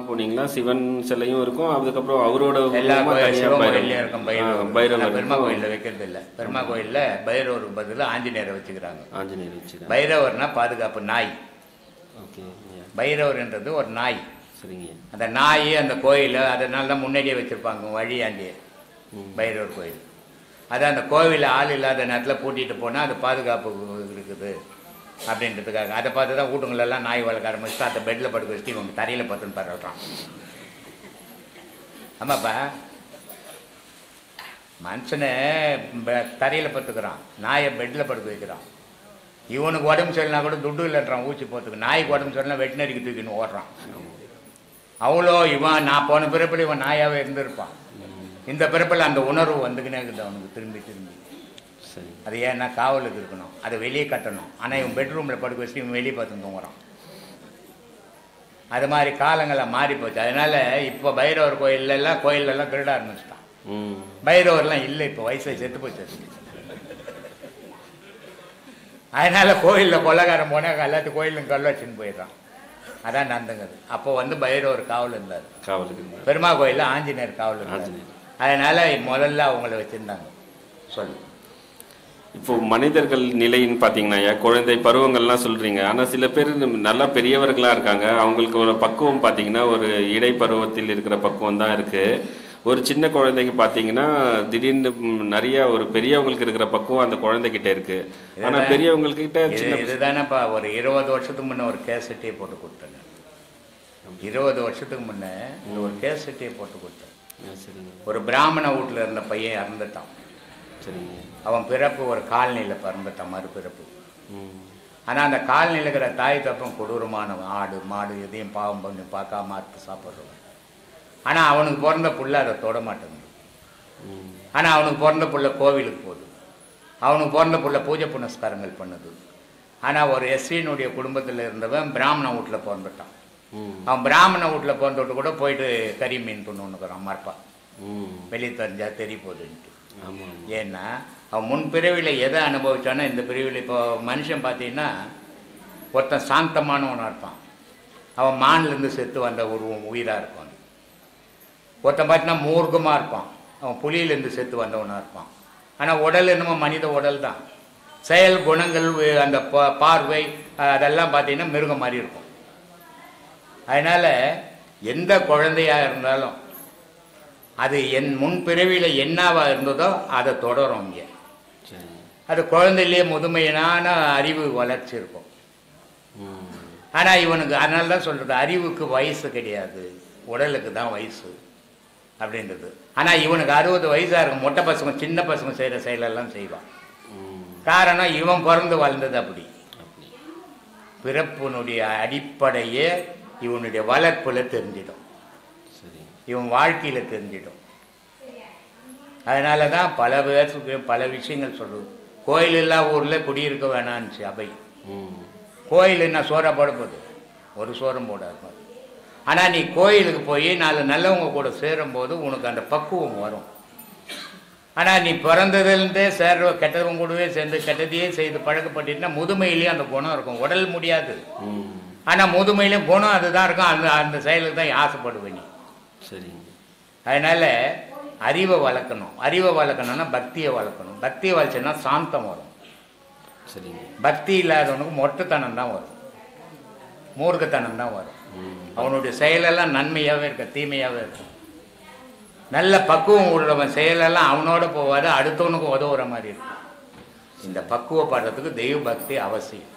போனீங்களா சிவன் சிலையும் இருக்கும் அதுக்கப்புறம் அவரோட எல்லா உருவமா கோயில் தனியா சிவன் பைரவர். கோயிலையும் இருக்கும் ஆ, பைரவர் பைரவர் ஆனா பெருமா இருக்கும். கோயிலில் வைக்கிறது இல்லை பெருமா கோயிலில் பைரவருக்கு பதிலாக ஆஞ்சநேயரை வச்சுக்கிறாங்க ஆஞ்சநேயர் வச்சுக்கிறேன் பைரவர்னா பாதுகாப்பு நாய் ஓகே ஐயா. பைரவர்ன்றது ஒரு நாய் சரிங்க அந்த நாய் அந்த கோயில் அதனால தான் முன்னாடியே வச்சுருப்பாங்க வழியாண்டியே பைரவர் கோயில் அது அந்த கோவிலில் ஆள் இல்லாத நேரத்தில் பூட்டிட்டு போனால் அது பாதுகாப்பு இருக்குது அப்படின்றதுக்காக அதை பார்த்து தான் வீட்டுங்களெல்லாம் நாய் வளர்க்க ஆரம்பிச்சுட்டு அந்த பெட்டில் படுக்க வச்சுட்டு இவங்க தரையில் பத்துன்னு பரவாயில்றான் ஆமாப்பா மனுஷனை தரையில் பத்துக்கிறான் நாயை பெட்டில் படுக்க வைக்கிறான் இவனுக்கு உடம்பு சரியில்லைனா கூட துட்டு இல்லைன்றான் ஊசி போத்துக்கு நாய்க்கு உடம்பு சரியில்லைனா வெட்டினரிக்கு தூக்கின்னு ஓடுறான் அவ்வளோ இவன் நான் போன பிறப்பில் இவன் நாயாவே இருந்திருப்பான் இந்த பிறப்பில் அந்த உணர்வு வந்துக்கினே இருக்குது அவனுக்கு திரும்பி திரும்பி சரி அது ஏன்னா காவலுக்கு இருக்கணும் அதை வெளியே கட்டணும் ஆனால் இவன் பெட்ரூமில் படுக்க வச்சுட்டு இவன் வெளியே பார்த்து தூங்குறான் அது மாதிரி காலங்கள்லாம் மாறி போச்சு அதனால இப்போ பைரவர் கோயில்ல எல்லாம் கோயில்ல எல்லாம் திருட ஆரம்பிச்சிட்டான் ம் பைரவர்லாம் இல்லை இப்போ வயசு செத்து போச்சு அது. அதனால கோயிலில் கொள்ளக்காரன் போனால் எல்லாத்தையும் கோயிலும் கல்ல வச்சுன்னு போயிடுறான் அதான் நடந்துங்குது அப்போ வந்து பைரவர் காவல் இருந்தார் காவலுக்கு இருந்தார். பெருமா கோயிலில் ஆஞ்சநேயர் காவல் இருந்தார் ஆஞ்சநேயர். அதனால முதல்ல அவங்கள வச்சுருந்தாங்க சொல்லு இப்போ மனிதர்கள் நிலைன்னு பார்த்தீங்கன்னா ஐயா, குழந்தை பருவங்கள்லாம் சொல்றீங்க ஆனா சில பேர் நல்லா பெரியவர்களா இருக்காங்க அவங்களுக்கு ஒரு பக்குவம் பார்த்தீங்கன்னா ஒரு இடைப்பருவத்தில் இருக்கிற பக்குவம் தான் இருக்கு ஒரு சின்ன குழந்தைக்கு பார்த்தீங்கன்னா திடீர்னு ம், நிறைய ஒரு பெரியவங்களுக்கு இருக்கிற பக்குவம் அந்த குழந்தைகிட்ட இருக்கு ஆனா பெரியவங்க கிட்ட இது சின்ன இதுதானேப்பா ஒரு இருபது வருஷத்துக்கு முன்ன ஒரு கேசட்டே போட்டு கொடுத்தேன் இருபது வருஷத்துக்கு முன்ன இந்த ஒரு கேசட்டே போட்டு கொடுத்தேன் ஆ, சரிங்க ஒரு பிராமண வீட்டில் இருந்த பையன் இறந்துட்டான் சரிங்க அவன் பிறப்பு ஒரு காலனியில் பிறந்துட்டான் மறுபிறப்பு ம் ஆனால் அந்த காலனியில் இருக்கிற தாய் தப்பம் கொடூரமானவன் ஆடு மாடு எதையும் பாவம் பண்ணி பார்க்காம அறுத்து சாப்பிட்றவன் ஆனால் அவனுக்கு பிறந்த புள்ள அதை தொட மாட்டேங்குது ம் ஆனால் அவனுக்கு பிறந்த புள்ள கோவிலுக்கு போகுது அவனுக்கு பிறந்த புள்ள பூஜை புனஸ்காரங்கள் பண்ணுது ஆனால் ஒரு எஸ்சியினுடைய குடும்பத்தில் இருந்தவன் பிராமண வீட்டில் பிறந்துட்டான் ம் அவன் பிராமண வீட்டில் பிறந்துட்டு கூட போயிட்டு கறி மீன் பண்ணுன்னுக்குறான் மறப்பா ம் வெளியே தெரிஞ்சா தெரிய போகுதுன்ட்டு ஆமாம் ஏன்னா அவன் முன் பிறவியில் எதை அனுபவிச்சானோ இந்த பிறவியில் இப்போ மனுஷன் பார்த்தீங்கன்னா ஒருத்தன் சாந்தமானவனாக இருப்பான் அவன் மான்லேருந்து செத்து வந்த ஒரு உயிராக இருப்பான் ஒருத்தன் பார்த்தீங்கன்னா மூர்க்கமாக இருப்பான் அவன் புலியிலேருந்து செத்து வந்தவனாக இருப்பான் ஆனால் உடல் என்னமோ மனித உடல் தான் செயல் குணங்கள் வே- அந்த பா- பார்வை அஹ், அதெல்லாம் பார்த்தீங்கன்னா மிருகம் மாதிரி இருக்கும் அதனால் எந்த குழந்தையாக இருந்தாலும் அது என் முன் பிறவியில் என்னவா இருந்ததோ அதை தொடரும் இங்கே சரி அது குழந்தையிலேயே முதுமையினான அறிவு வளர்ச்சி இருக்கும் ம் ஆனால் இவனுக்கு அதனால தான் சொல்கிறது அறிவுக்கு வயசு கிடையாது உடலுக்கு தான் வயசு அப்படின்றது ஆனால் இவனுக்கு அறுபது வயசாக இருக்கும் மொட்டை பசங்க சின்ன பசங்க செய்கிற செயலெல்லாம் செய்வான் ம் காரணம் இவன் பிறந்து வளர்ந்தது அப்படி அப்படி பிறப்பினுடைய அடிப்படையே இவனுடைய வளர்ப்பில் தெரிஞ்சிடும் சரி இவன் வாழ்க்கையில் தெரிஞ்சிடும் அதனால தான் பல பேருக்கு பல விஷயங்கள் சொல்லுது கோயில் இல்லா ஊரில் குடியிருக்க வேணான்னுச்சு அவை ம் கோயில் என்ன சோறா போட போகுது ஒரு சோறும் போடாது ஆனால் நீ கோயிலுக்கு போய் நாலு நல்லவங்க கூட சேரும்போது உனக்கு அந்த பக்குவம் வரும் ஆனால் நீ பிறந்ததுலேருந்தே சேர்ற கெட்டவங்க கூடவே சேர்ந்து கெட்டதையே செய்து பழக்கப்பட்டிருந்தா முதுமையிலேயும் அந்த குணம் இருக்கும் உடல் முடியாது ம் ஆனால் முதுமையிலும் குணம் அதுதான் இருக்கும் அந்த அந்த செயலுக்கு தான் ஆசைப்படுவேன் நீ சரிங்க அதனால அறிவை வளர்க்கணும் அறிவை வளர்க்கணும்னா பக்தியை வளர்க்கணும் பக்தியை வளர்ச்சுன்னா சாந்தம் வரும் சரிங்க பக்தி இல்லாதவனுக்கு மொட்டைத்தனம் தான் வரும் மூர்க்கத்தனம் தான் வரும் ம் அவனுடைய செயலெல்லாம் நன்மையாகவே இருக்க தீமையாகவே இருக்கும் நல்ல பக்குவம் உள்ளவன் செயலெல்லாம் அவனோட போவாது அடுத்தவனுக்கு உதவுற மாதிரி இருக்கும் இந்த பக்குவப்படுறதுக்கு தெய்வ பக்தி அவசியம்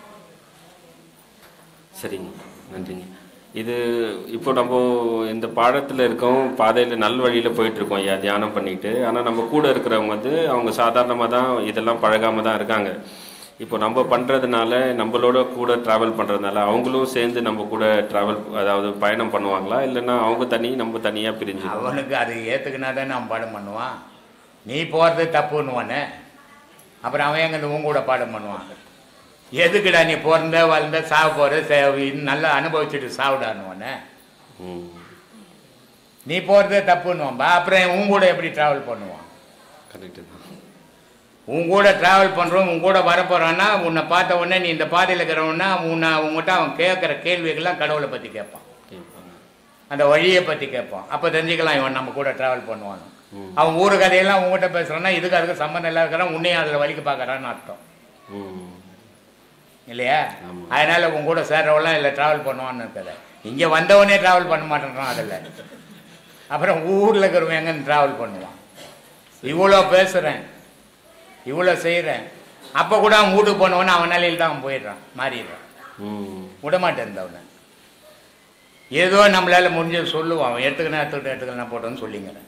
சரிங்க நன்றிங்க இது இப்போ நம்ம இந்த பாடத்தில் இருக்கோம் பாதையில் நல் வழியில் போயிட்டு இருக்கோம் ஐயா தியானம் பண்ணிட்டு ஆனால் நம்ம கூட இருக்கிறவங்க வந்து அவங்க சாதாரணமாக தான் இதெல்லாம் பழகாம தான் இருக்காங்க இப்போ நம்ம பண்ணுறதுனால நம்மளோட கூட ட்ராவல் பண்ணுறதுனால அவங்களும் சேர்ந்து நம்ம கூட ட்ராவல் அதாவது பயணம் பண்ணுவாங்களா இல்லைன்னா அவங்க தனி நம்ம தனியாக பிரிஞ்சு அவனுக்கு அது ஏற்றுக்கினா தான் அவன் பாடம் பண்ணுவான் நீ போகிறது தப்புன்னுவானே அப்புறம் அவன் எங்க உன் கூட பாடம் பண்ணுவான் எதுக்குடா நீ பிறந்த வளர்ந்த சாவ போகிற நல்லா அனுபவிச்சுட்டு சாவிடான்னுவானே ம் நீ போகிறதே தப்புன்னுவான்பா அப்புறம் உன் கூட எப்படி ட்ராவல் பண்ணுவான் கரெக்டு தான் உன் கூட ட்ராவல் பண்ணுறோம் உன் கூட வரப்போகிறான்னா உன்னை பார்த்த உடனே நீ இந்த பாதையில் இருக்கிறவன்னா உன்னை உங்ககிட்ட அவன் கேட்குற கேள்விகள்லாம் கடவுளை பற்றி கேட்பான் கேட்பாங்க அந்த வழியை பற்றி கேட்போம் அப்போ தெரிஞ்சுக்கலாம் இவன் நம்ம கூட ட்ராவல் பண்ணுவான் ம். அவன் ஊரு கதையெல்லாம் உங்ககிட்ட பேசுகிறான்னா இதுக்கு அதுக்கு சம்மந்தம் இல்லாத இருக்கிறான் உன்னையும் அதில் வலிக்கு பார்க்குறான்னு அர்த்தம் ம் இல்லையா ஆமா. அதனால உங்க கூட சேர்றவெல்லாம் இல்லை ட்ராவல் பண்ணுவான்னு இருக்கல இங்கே வந்தவனே ட்ராவல் பண்ண மாட்டேங்கிறான் அதில் அப்புறம் ஊரில் இருக்கிறவன் எங்கே ட்ராவல் பண்ணுவான் இவ்வளோ பேசுகிறேன் இவ்வளோ செய்கிறேன் அப்போ கூட அவன் வீட்டுக்கு போனவொன்னே அவன் நிலையில் தான் அவன் போயிடுறான் மாறிடுறான் ம் விடமாட்டேன் இருந்தவனை ஏதோ நம்மளால முடிஞ்சது சொல்லுவான் அவன் எடுத்துக்கணும் எடுத்துக்கிட்டு எடுத்துக்கலாம் போட்டோன்னு சொல்லிங்கிறேன்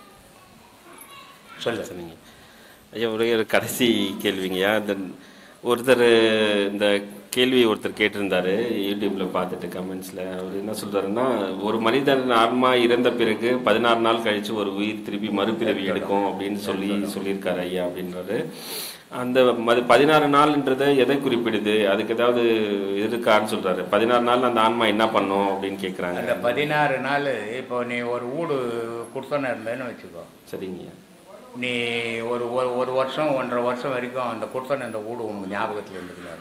சொல்லு சரிங்க ஐயா ஒரே ஒரு கடைசி கேள்விங்கய்யா இந்த ஒருத்தர் இந்த கேள்வி ஒருத்தர் கேட்டிருந்தாரு யூடியூப்ல பார்த்துட்டு கமெண்ட்ஸ்ல அவர் என்ன சொல்றாருன்னா ஒரு மனிதன் ஆன்மா இறந்த பிறகு பதினாறு நாள் கழிச்சு ஒரு உயிர் திருப்பி மறுபிறவி எடுக்கும் அப்படின்னு சொல்லி சொல்லியிருக்காரு ஐயா அப்படின்றாரு அந்த மது பதினாறு நாள்ன்றது எதை குறிப்பிடுது அதுக்கு ஏதாவது இருக்கான்னு சொல்றாரு பதினாறு நாள் அந்த ஆன்மா என்ன பண்ணும் அப்படின்னு கேட்குறாங்க அந்த பதினாறு நாள் இப்போ நீ ஒரு வீடு கொடுத்தோன்னு இருந்தேன்னு வச்சுக்கோ சரிங்கய்யா நீ ஒரு ஒரு ஒரு வருஷம் ஒன்றரை வருஷம் வரைக்கும் அந்த கொடுத்தன அந்த வீடு உனக்கு ஞாபகத்தில் இருந்துக்கிறாரு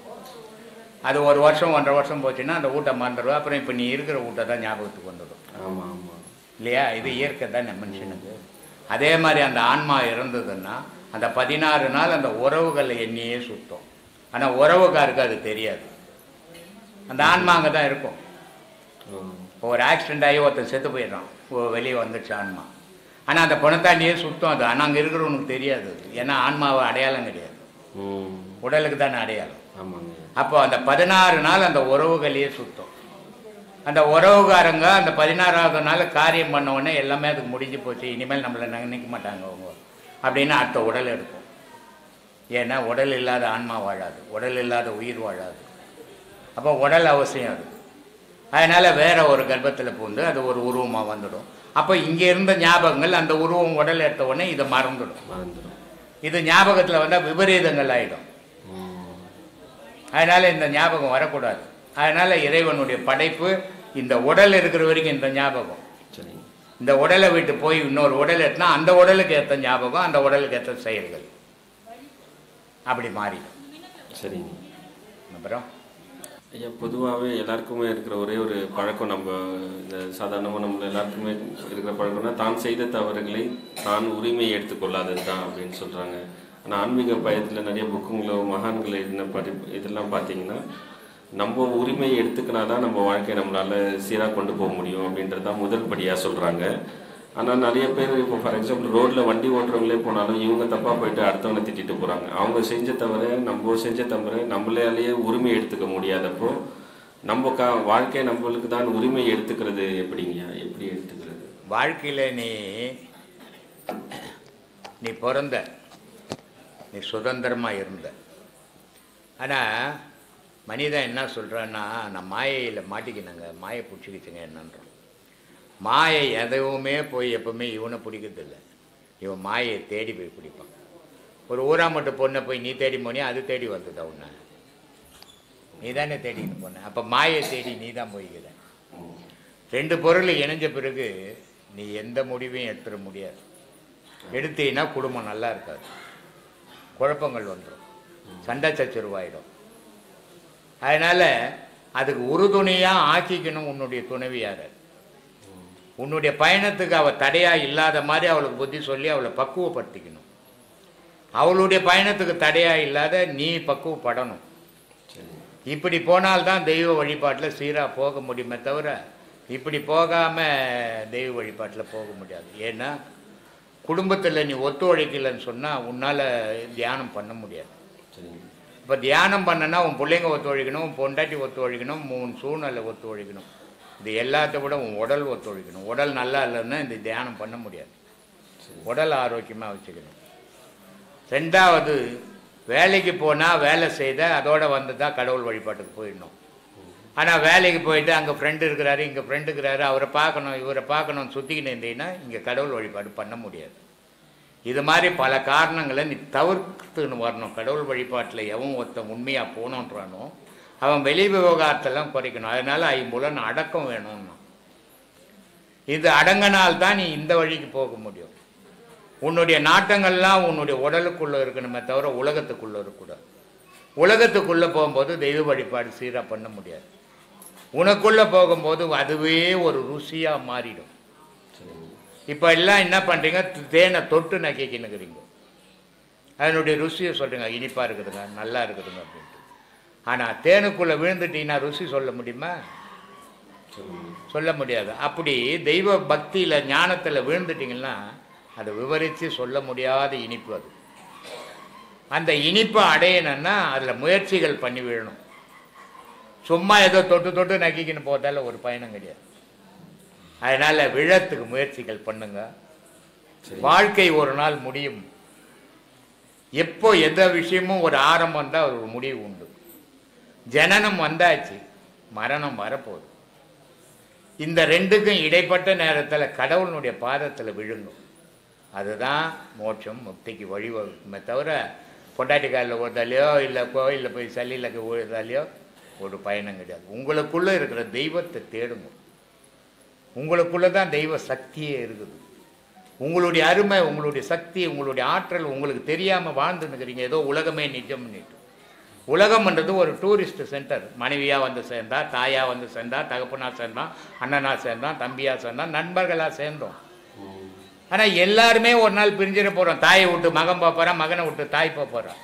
அது ஒரு வருஷம் ஒன்றரை வருஷம் போச்சுன்னா அந்த வீட்டை மறந்துடுவா அப்புறம் இப்போ நீ இருக்கிற வீட்டை தான் ஞாபகத்துக்கு வந்துடும் ஆமா ஆமா இல்லையா இது இயற்கை தான் மனுஷனுக்கு அதே மாதிரி அந்த ஆன்மா இருந்ததுன்னா அந்த பதினாறு நாள் அந்த உறவுகளை எண்ணியே சுத்தம் ஆனால் உறவுக்காருக்கு அது தெரியாது அந்த ஆன்மா அங்கே தான் இருக்கும் ம். இப்போ ஒரு ஆக்சிடென்ட் ஆகி ஒருத்தன் செத்து போயிடுறான் ஓ வெளியே வந்துடுச்சு ஆன்மா ஆனால் அந்த பணத்தாண்டியே சுத்தம் அது ஆனால் அங்கே இருக்கிறவனுக்கு தெரியாது அது. ஏன்னா ஆன்மாவை அடையாளம் கிடையாது ம் உடலுக்கு தானே அடையாளம் ஆமாங்க அப்போ அந்த பதினாறு நாள் அந்த உறவுகளையே சுத்தம் அந்த உறவுகாரங்க அந்த பதினாறாவது நாள் காரியம் பண்ண உடனே எல்லாமே அதுக்கு முடிஞ்சு போச்சு இனிமேல் நம்மளை நினைக்க மாட்டாங்க அவங்க அப்படின்னு அடுத்த உடல் எடுக்கும் ஏன்னா உடல் இல்லாத ஆன்மா வாழாது உடல் இல்லாத உயிர் வாழாது அப்போ உடல் அவசியம் அது அதனால வேற ஒரு கர்ப்பத்தில் பூந்து அது ஒரு உருவமாக வந்துடும் அப்போ இங்கே இருந்த ஞாபகங்கள் அந்த உருவம் உடல் எடுத்த உடனே இதை மறந்துடும் மறந்துடும் இது ஞாபகத்தில் வந்தால் விபரீதங்கள் ஆகிடும் ம். அதனால இந்த ஞாபகம் வரக்கூடாது அதனால இறைவனுடைய படைப்பு இந்த உடல் இருக்கிற வரைக்கும் இந்த ஞாபகம் சரிங்க இந்த உடலை விட்டு போய் இன்னொரு உடல் எட்டினா அந்த உடலுக்கு ஏற்ற ஞாபகம் அந்த உடலுக்கு ஏற்ற செயல்கள் அப்படி மாறிடும் சரிங்க அப்புறம் ஐயா பொதுவாகவே எல்லாருக்குமே இருக்கிற ஒரே ஒரு பழக்கம் நம்ம இந்த சாதாரணமாக நம்ம எல்லாருக்குமே இருக்கிற பழக்கம்னா தான் செய்த தவறுகளை தான் உரிமை எடுத்துக்கொள்ளாதது தான் அப்படின்னு சொல்கிறாங்க ஆனால் ஆன்மீக பயத்தில் நிறைய புக்குங்களோ மகான்கள் எழுதின படி இதெல்லாம் பார்த்தீங்கன்னா நம்ம உரிமையை எடுத்துக்கினா தான் நம்ம வாழ்க்கையை நம்மளால சீராக கொண்டு போக முடியும் அப்படின்றது தான் முதல் படியாக சொல்கிறாங்க ஆனால் நிறைய பேர் இப்போ ஃபார் எக்ஸாம்பிள் ரோட்டில் வண்டி ஓட்டுறவங்களே போனாலும் இவங்க தப்பாக போயிட்டு அடுத்தவனை திட்டிட்டு போகிறாங்க அவங்க செஞ்ச தவிர நம்ம செஞ்ச தவிர நம்மளாலேயே உரிமை எடுத்துக்க முடியாதப்போ நம்ம கா வாழ்க்கையை நம்மளுக்கு தான் உரிமை எடுத்துக்கிறது எப்படிங்கய்யா எப்படி எடுத்துக்கிறது வாழ்க்கையில் நீ நீ பிறந்த நீ சுதந்திரமாக இருந்த ஆனால் மனிதன் என்ன சொல்கிறான்னா நான் மாயையில் மாட்டிக்கினங்க மாயை பிடிச்சிக்கிச்சுங்க என்னன்றான் மாயை எதுவுமே போய் எப்பவுமே இவனை பிடிக்கிறதில்ல இவன் மாயை தேடி போய் பிடிப்பான் ஒரு ஊராமட்டு பொண்ணை போய் நீ தேடி போனியா அது தேடி வந்ததா உன்னை நீ தானே தேடிக்கிட்டு போன அப்போ மாயை தேடி நீ தான் போய்க்கிற ரெண்டு பொருள் இணைஞ்ச பிறகு நீ எந்த முடிவையும் எடுத்துட முடியாது எடுத்தீங்கன்னா குடும்பம் நல்லா இருக்காது குழப்பங்கள் வந்துடும் சண்டை சச்சரவாயிடும் அதனால் அதுக்கு உறுதுணையாக ஆக்கிக்கணும் உன்னுடைய துணைவியாரை உன்னுடைய பயணத்துக்கு அவள் தடையாக இல்லாத மாதிரி அவளுக்கு புத்தி சொல்லி அவளை பக்குவப்படுத்திக்கணும் அவளுடைய பயணத்துக்கு தடையாக இல்லாத நீ பக்குவப்படணும் சரி இப்படி போனால்தான் தெய்வ வழிபாட்டில் சீராக போக முடியுமே தவிர இப்படி போகாமல் தெய்வ வழிபாட்டில் போக முடியாது ஏன்னா குடும்பத்தில் நீ ஒத்துழைக்கலைன்னு சொன்னால் உன்னால் தியானம் பண்ண முடியாது சரிங்க இப்போ தியானம் பண்ணனா உன் பிள்ளைங்க ஒத்துழைக்கணும் உன் பொண்டாட்டி ஒத்துழைக்கணும் உன் சூழ்நிலை ஒத்துழைக்கணும் இது எல்லாத்த விட உன் உடல் ஒத்துழைக்கணும் உடல் நல்லா இல்லைன்னா இந்த தியானம் பண்ண முடியாது உடல் ஆரோக்கியமாக வச்சுக்கணும் ரெண்டாவது வேலைக்கு போனால் வேலை செய்த அதோட வந்து தான் கடவுள் வழிபாட்டுக்கு போயிடணும் ஆனால் வேலைக்கு போயிட்டு அங்கே ஃப்ரெண்டு இருக்கிறாரு இங்கே ஃப்ரெண்டு இருக்கிறாரு அவரை பார்க்கணும் இவரை பார்க்கணும் சுற்றிக்கிட்டு இருந்தீங்கன்னா இங்கே கடவுள் வழிபாடு பண்ண முடியாது இது மாதிரி பல காரணங்களை நீ தவிர்த்துன்னு வரணும் கடவுள் வழிபாட்டில் எவன் ஒருத்தன் உண்மையாக போனோன்றானோ அவன் வெளி விவகாரத்தெல்லாம் குறைக்கணும் அதனால ஐம்புலன் அடக்கம் வேணும்னா இது அடங்கினால்தான் நீ இந்த வழிக்கு போக முடியும் உன்னுடைய நாட்டங்கள்லாம் உன்னுடைய உடலுக்குள்ளே இருக்கணுமே தவிர உலகத்துக்குள்ளே இருக்கக்கூடாது உலகத்துக்குள்ளே போகும்போது தெய்வ வழிபாடு சீராக பண்ண முடியாது உனக்குள்ள போகும்போது அதுவே ஒரு ருசியா மாறிடும் சரிங்க இப்போ எல்லாம் என்ன பண்றீங்க தேனை தொட்டு நக்கிக்கின்னுக்கிறீங்க அதனுடைய ருசியை சொல்றீங்க இனிப்பா இருக்குதுங்க நல்லா இருக்குதுங்க அப்படின்ட்டு ஆனா தேனுக்குள்ள விழுந்துட்டீங்கன்னா ருசி சொல்ல முடியுமா சரிங்க சொல்ல முடியாது அப்படி தெய்வ பக்தியில ஞானத்துல விழுந்துட்டீங்கன்னா அதை விவரித்து சொல்ல முடியாத இனிப்பு அது அந்த இனிப்பை அடையணும்னா அதுல முயற்சிகள் பண்ணி விழணும் சும்மா ஏதோ தொட்டு தொட்டு நக்கிக்கின்னு போதால ஒரு பயணம் கிடையாது அதனால விழத்துக்கு முயற்சிகள் பண்ணுங்க சரி வாழ்க்கை ஒரு நாள் முடியும் எப்போ எந்த விஷயமும் ஒரு ஆரம்பம் தான் ஒரு முடிவு உண்டு ஜனனம் வந்தாச்சு மரணம் வரப்போகுது இந்த ரெண்டுக்கும் இடைப்பட்ட நேரத்தில் கடவுளுடைய பாதத்தில் விழுங்கும் அதுதான் மோட்சம் முக்திக்கு வழிவகுக்குமே தவிர பொண்டாட்டி காலில் ஓடுதாலையோ இல்லை கோயிலில் போய் சல்லியில் ஓடுதாலையோ ஒரு பயணம் கிடையாது உங்களுக்குள்ளே இருக்கிற தெய்வத்தை தேடுங்க உங்களுக்குள்ளே தான் தெய்வ சக்தியே இருக்குது உங்களுடைய அருமை உங்களுடைய சக்தி உங்களுடைய ஆற்றல் உங்களுக்கு தெரியாமல் வாழ்ந்துன்னுக்கிறீங்க ஏதோ உலகமே நிஜம் பண்ணிட்டு உலகம்ன்றது ஒரு டூரிஸ்ட் சென்டர் மனைவியாக வந்து சேர்ந்தா தாயாக வந்து சேர்ந்தா தகப்பனா சேர்ந்தான் அண்ணனா சேர்ந்தான் தம்பியாக சேர்ந்தான் நண்பர்களாக சேர்ந்தோம் ம். ஆனால் எல்லாருமே ஒரு நாள் பிரிஞ்சிட போகிறோம் தாயை விட்டு மகன் போக போகிறான் மகனை விட்டு தாய் போக போகிறான்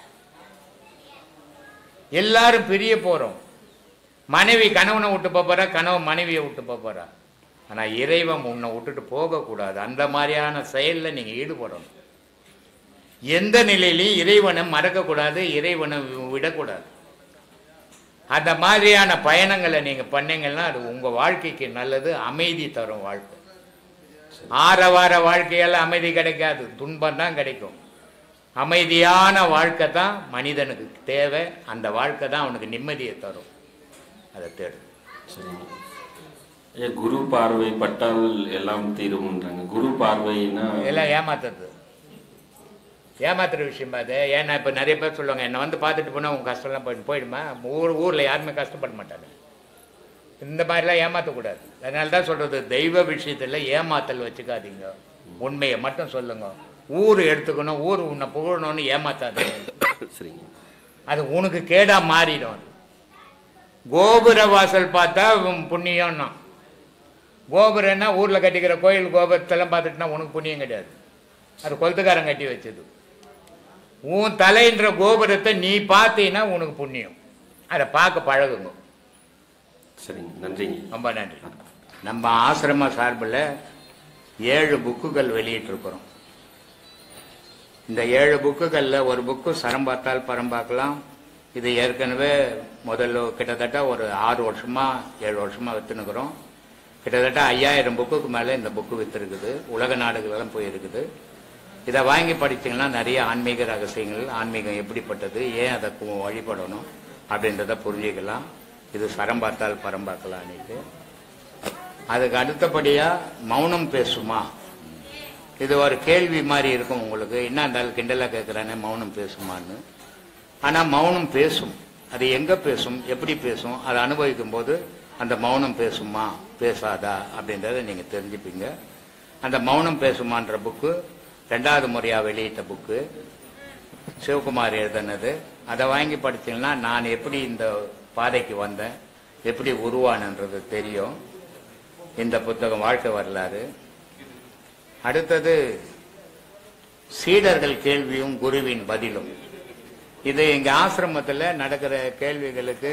எல்லாரும் பிரிய போகிறோம் மனைவி கணவனை விட்டு போக போகிறா கணவன் மனைவியை விட்டு போக போகிறா ஆனால் இறைவன் உன்னை விட்டுட்டு போகக்கூடாது அந்த மாதிரியான செயலில் நீங்கள் ஈடுபடணும் எந்த நிலையிலையும் இறைவனை மறக்கக்கூடாது இறைவனை விடக்கூடாது அந்த மாதிரியான பயணங்களை நீங்கள் பண்ணீங்கன்னா அது உங்கள் வாழ்க்கைக்கு நல்லது அமைதி தரும் வாழ்க்கை ஆற வார வாழ்க்கையால் அமைதி கிடைக்காது துன்பம் தான் கிடைக்கும் அமைதியான வாழ்க்கை தான் மனிதனுக்கு தேவை அந்த வாழ்க்கை தான் அவனுக்கு நிம்மதியை தரும் அதை தேடு சரிங்க ஐயா குரு பார்வை பட்டால் எல்லாம் தீரும்ன்றாங்க குரு பார்வைன்னா எல்லாம் ஏமாத்துறது ஏமாத்துற விஷயம் அது ஏன்னா இப்போ நிறைய பேர் சொல்லுவாங்க என்னை வந்து பார்த்துட்டு போனால் உங்கள் கஷ்டம்லாம் போய் போயிடுமா ஊர் ஊரில் யாருமே கஷ்டப்பட மாட்டாங்க இந்த மாதிரிலாம் ஏமாற்றக்கூடாது அதனால தான் சொல்கிறது தெய்வ விஷயத்தில் ஏமாத்தல் வச்சுக்காதீங்க உண்மையை மட்டும் சொல்லுங்க ஊர் எடுத்துக்கணும் ஊர் உன்னை புகழணும்னு ஏமாத்தாதீங்க சரிங்க அது உனக்கு கேடா மாறிடும் அது. கோபுர வாசல் பார்த்தா உன் புண்ணியம்னா கோபுரம்னா ஊரில் கட்டிக்கிற கோயில் கோபுரத்தெல்லாம் பார்த்துட்டுனா உனக்கு புண்ணியம் கிடையாது அது கொளுத்துக்காரன் கட்டி வச்சது உன் தலைன்ற கோபுரத்தை நீ பார்த்தீங்கன்னா உனக்கு புண்ணியம் அதை பார்க்க பழகுங்க சரிங்க நன்றிங்க ரொம்ப நன்றி நம்ம ஆசிரம சார்பில் ஏழு புக்குகள் வெளியிட்டிருக்கிறோம் இந்த ஏழு புக்குகளில் ஒரு புக்கு சரம் பார்த்தால் பரம் பார்க்கலாம் இது ஏற்கனவே முதல்ல கிட்டத்தட்ட ஒரு ஆறு வருஷமா ஏழு வருஷமா விற்றுனுக்குறோம் கிட்டத்தட்ட ஐயாயிரம் புக்குக்கு மேலே இந்த புக்கு விற்றுருக்குது உலக நாடுகளெல்லாம் போயிருக்குது இதை வாங்கி படிச்சீங்கன்னா நிறைய ஆன்மீக ரகசியங்கள் ஆன்மீகம் எப்படிப்பட்டது ஏன் அதை கு- வழிபடணும் அப்படின்றத புரிஞ்சுக்கலாம் இது சரம் பார்த்தால் பரம் பார்க்கலான்னுட்டு அதுக்கு அடுத்தபடியா மௌனம் பேசுமா இது ஒரு கேள்வி மாதிரி இருக்கும் உங்களுக்கு என்ன இருந்தாலும் கிண்டலாக கேட்குறானே மௌனம் பேசுமான்னு ஆனால் மௌனம் பேசும் அது எங்கே பேசும் எப்படி பேசும் அதை அனுபவிக்கும் போது அந்த மௌனம் பேசுமா பேசாதா அப்படின்றத நீங்கள் தெரிஞ்சுப்பீங்க அந்த மௌனம் பேசுமான்ற புக்கு ரெண்டாவது முறையாக வெளியிட்ட புக்கு சிவகுமார் எழுதினது அதை வாங்கி படிச்சீங்கன்னா நான் எப்படி இந்த பாதைக்கு வந்தேன் எப்படி உருவானன்றது தெரியும் இந்த புத்தகம் வாழ்க்கை வரலாறு அடுத்தது சீடர்கள் கேள்வியும் குருவின் பதிலும் இது எங்க ஆசிரமத்தில் நடக்கிற கேள்விகளுக்கு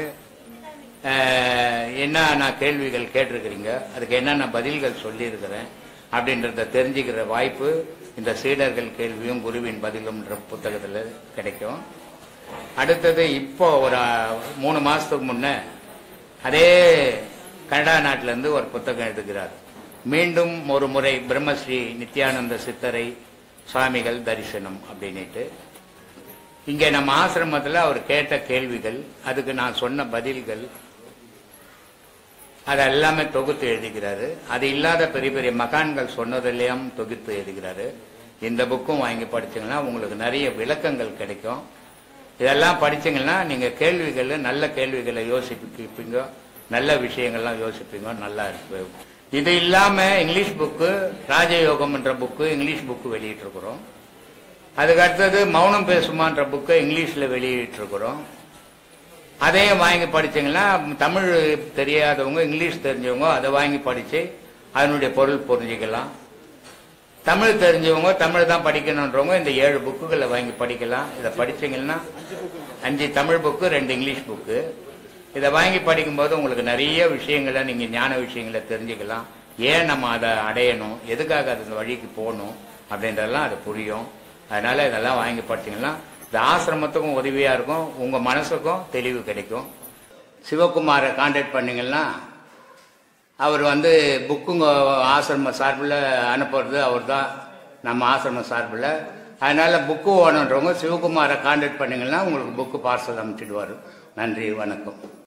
அஹ், என்னென்ன கேள்விகள் கேட்டிருக்கிறீங்க அதுக்கு என்னென்ன பதில்கள் சொல்லியிருக்கிறேன் அப்படின்றத தெரிஞ்சுக்கிற வாய்ப்பு இந்த சீடர்கள் கேள்வியும் குருவின் பதிலும்ன்ற புத்தகத்தில் கிடைக்கும் அடுத்தது இப்போ ஒரு அஹ், மூணு மாசத்துக்கு முன்ன அதே கனடா நாட்டிலேருந்து ஒரு புத்தகம் எழுதுகிறார் மீண்டும் ஒரு முறை பிரம்மஸ்ரீ நித்யானந்த சித்தரை சுவாமிகள் தரிசனம் அப்படின்னுட்டு இங்கே நம்ம ஆசிரமத்தில் அவர் கேட்ட கேள்விகள் அதுக்கு நான் சொன்ன பதில்கள் அது எல்லாமே தொகுத்து எழுதிக்கிறாரு அது இல்லாத பெரிய பெரிய மகான்கள் சொன்னதெல்லாம் தொகுத்து எழுதுகிறாரு இந்த புக்கும் வாங்கி படிச்சீங்கன்னா உங்களுக்கு நிறைய விளக்கங்கள் கிடைக்கும் இதெல்லாம் படிச்சீங்கன்னா நீங்க கேள்விகள் நல்ல கேள்விகளை யோசிப்பீங்க நல்ல விஷயங்கள்லாம் யோசிப்பீங்க நல்லா இருக்கு இது இல்லாம இங்கிலீஷ் புக்கு ராஜயோகம் என்ற புக்கு இங்கிலீஷ் புக்கு வெளியிட்டிருக்கிறோம் அதுக்கு அடுத்தது மௌனம் பேசுமான்ற புக்கை இங்கிலீஷ்ல வெளியிட்டிருக்கிறோம் அதையும் வாங்கி படிச்சீங்கன்னா தமிழ் தெரியாதவங்க இங்கிலீஷ் தெரிஞ்சவங்க அதை வாங்கி படித்து அதனுடைய பொருள் புரிஞ்சுக்கலாம் தமிழ் தெரிஞ்சவங்க தமிழ் தான் படிக்கணுன்றவங்க இந்த ஏழு புக்குகளை வாங்கி படிக்கலாம் இதை படிச்சீங்கன்னா அஞ்சு தமிழ் புக்கு ரெண்டு இங்கிலீஷ் புக்கு இதை வாங்கி படிக்கும்போது உங்களுக்கு நிறைய விஷயங்களை நீங்கள் ஞான விஷயங்களை தெரிஞ்சுக்கலாம் ஏன் நம்ம அதை அடையணும் எதுக்காக அது இந்த வழிக்கு போகணும் அப்படின்றதெல்லாம் அது புரியும் அதனால இதெல்லாம் வாங்கி படிச்சீங்கன்னா இந்த ஆசிரமத்துக்கும் உதவியாக இருக்கும் உங்கள் மனசுக்கும் தெளிவு கிடைக்கும் சிவகுமாரை கான்டாக்ட் பண்ணீங்கன்னா அவர் வந்து புக்குங்க ஆசிரம சார்பில் அனுப்புறது அவர் தான் நம்ம ஆசிரம சார்பில் அதனால் புக்கு வேணுன்றவங்க சிவகுமாரை கான்டாக்ட் பண்ணிங்கன்னா உங்களுக்கு புக்கு பார்சல் அனுப்பிச்சிடுவார் நன்றி வணக்கம்